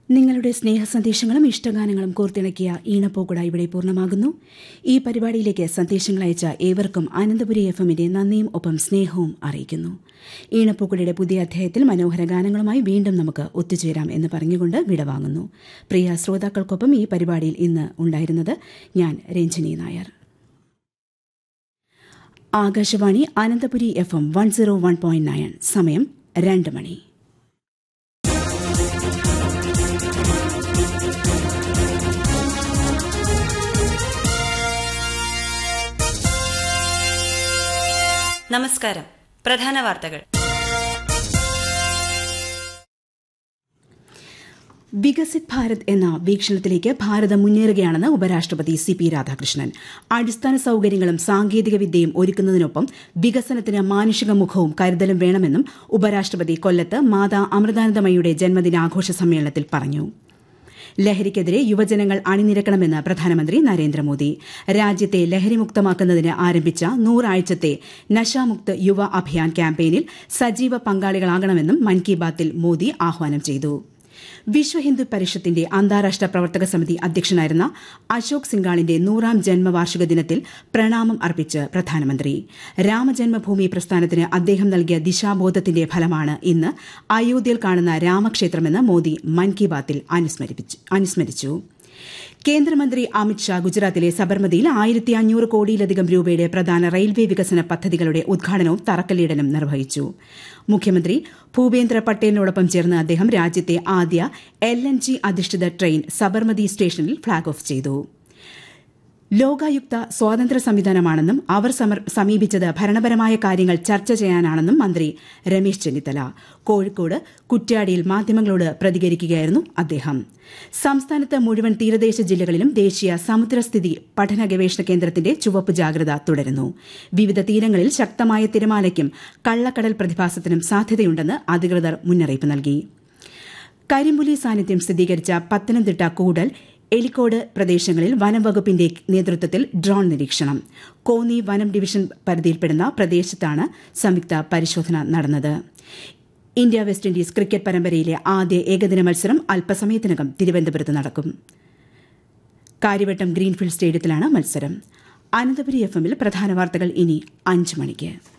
നിങ്ങളുടെ സ്നേഹസന്ദേശങ്ങളും ഇഷ്ടഗാനങ്ങളും കോർത്തിണക്കിയ ഈണപ്പോക്കുട ഇവിടെ പൂർണ്ണമാകുന്നു ഈ പരിപാടിയിലേക്ക് സന്ദേശങ്ങൾ അയച്ച ഏവർക്കും അനന്തപുരി എഫ് എമ്മിന്റെ നന്ദിയും ഒപ്പം സ്നേഹവും അറിയിക്കുന്നു ഈണപ്പൂക്കുടയുടെ പുതിയ അധ്യായത്തിൽ മനോഹര ഗാനങ്ങളുമായി വീണ്ടും നമുക്ക് ഒത്തുചേരാം എന്ന് പറഞ്ഞുകൊണ്ട് വിടവാങ്ങുന്നു പ്രിയ ശ്രോതാക്കൾക്കൊപ്പം ഈ പരിപാടിയിൽ ഇന്ന് ഉണ്ടായിരുന്നത് ഞാൻ Ranjini Nair Akashvani Ananthapuri F M one zero one point nine സമയം രണ്ട് മണി നമസ്കാരം പ്രധാന വാർത്തകൾ വികസിത് ഭാരത് എന്ന വീക്ഷണത്തിലേക്ക് ഭാരതം മുന്നേറുകയാണെന്ന് ഉപരാഷ്ട്രപതി സി പി രാധാകൃഷ്ണൻ അടിസ്ഥാന സൌകര്യങ്ങളും സാങ്കേതിക വിദ്യയും ഒരുക്കുന്നതിനൊപ്പം വികസനത്തിന് മാനുഷിക മുഖവും കരുതലും വേണമെന്നും ഉപരാഷ്ട്രപതി കൊല്ലത്ത് മാതാ അമൃതാനന്ദമയുടെ ജന്മദിനാഘോഷ സമ്മേളനത്തിൽ പറഞ്ഞു ലഹരിക്കെതിരെ യുവജനങ്ങൾ അണിനിരക്കണമെന്ന് പ്രധാനമന്ത്രി നരേന്ദ്രമോദി രാജ്യത്തെ ലഹരിമുക്തമാക്കുന്നതിന് ആരംഭിച്ച നൂറാഴ്ചത്തെ നശാമുക്ത് യുവ അഭിയാൻ ക്യാമ്പയിനിൽ സജീവ പങ്കാളികളാകണമെന്നും മൻ കി ബാത്തിൽ മോദി ആഹ്വാനം ചെയ്തു വിശ്വ ഹിന്ദു പരിഷത്തിന്റെ അന്താരാഷ്ട്ര പ്രവർത്തക സമിതി അധ്യക്ഷനായിരുന്ന അശോക് സിംഗാളിന്റെ നൂറാം ജന്മവാർഷിക ദിനത്തിൽ പ്രണാമം അർപ്പിച്ച് പ്രധാനമന്ത്രി രാമജന്മഭൂമി പ്രസ്ഥാനത്തിന് അദ്ദേഹം നൽകിയ ദിശാബോധത്തിന്റെ ഫലമാണ് ഇന്ന് അയോധ്യയിൽ കാണുന്ന രാമക്ഷേത്രമെന്ന് മോദി മൻ കി ബാത്തിൽ അനുസ്മരിച്ചു കേന്ദ്രമന്ത്രി അമിത്ഷാ ഗുജറാത്തിലെ സബർമതിയിൽ ആയിരത്തി അഞ്ഞൂറ് കോടിയിലധികം രൂപയുടെ പ്രധാന റെയിൽവേ വികസന പദ്ധതികളുടെ ഉദ്ഘാടനവും തറക്കല്ലിടലും നിർവഹിച്ചു മുഖ്യമന്ത്രി ഭൂപേന്ദ്ര പട്ടേലിനോടൊപ്പം ചേർന്ന് അദ്ദേഹം രാജ്യത്തെ ആദ്യ എൽ എൻ ജി അധിഷ്ഠിത ട്രെയിൻ സബർമതി സ്റ്റേഷനിൽ ഫ്ളാഗ് ഓഫ് ചെയ്തു ലോകായുക്ത സ്വാതന്ത്ര്യ സംവിധാനമാണെന്നും അവർ സമീപിച്ചത് ഭരണപരമായ കാര്യങ്ങൾ ചർച്ച ചെയ്യാനാണെന്നും മന്ത്രി രമേശ് ചെന്നിത്തല കോഴിക്കോട് കുറ്റ്യാടിയിൽ മാധ്യമങ്ങളോട് പ്രതികരിക്കുകയായിരുന്നു അദ്ദേഹം സംസ്ഥാനത്ത് മുഴുവൻ തീരദേശ ജില്ലകളിലും ദേശീയ സമുദ്രസ്ഥിതി പഠന ഗവേഷണ കേന്ദ്രത്തിന്റെ ചുവപ്പ് ജാഗ്രത തുടരുന്നു വിവിധ തീരങ്ങളിൽ ശക്തമായ തിരമാലയ്ക്കും കള്ളക്കടൽ പ്രതിഭാസത്തിനും സാധ്യതയുണ്ടെന്ന് അധികൃതർ മുന്നറിയിപ്പ് നൽകി കരിമ്പുലി സാന്നിധ്യം സ്ഥിരീകരിച്ച പത്തനംതിട്ട കൂടൽ എലിക്കോട് പ്രദേശങ്ങളിൽ വനം വകുപ്പിന്റെ നേതൃത്വത്തിൽ ഡ്രോൺ നിരീക്ഷണം കോന്നി വനം ഡിവിഷൻ പരിധിയിൽപ്പെടുന്ന പ്രദേശത്താണ് സംയുക്ത പരിശോധന നടന്നത് ഇന്ത്യ വെസ്റ്റ് ഇൻഡീസ് ക്രിക്കറ്റ് പരമ്പരയിലെ ആദ്യ ഏകദിന മത്സരം അല്പസമയത്തിനകം തിരുവനന്തപുരത്ത് നടക്കും കാര്യവട്ടം ഗ്രീൻഫീൽഡ് സ്റ്റേഡിയത്തിലാണ് മത്സരം അനന്തപുരി എഫ് എമ്മിൽ പ്രധാന വാർത്തകൾ ഇനി അഞ്ച് മണിക്ക്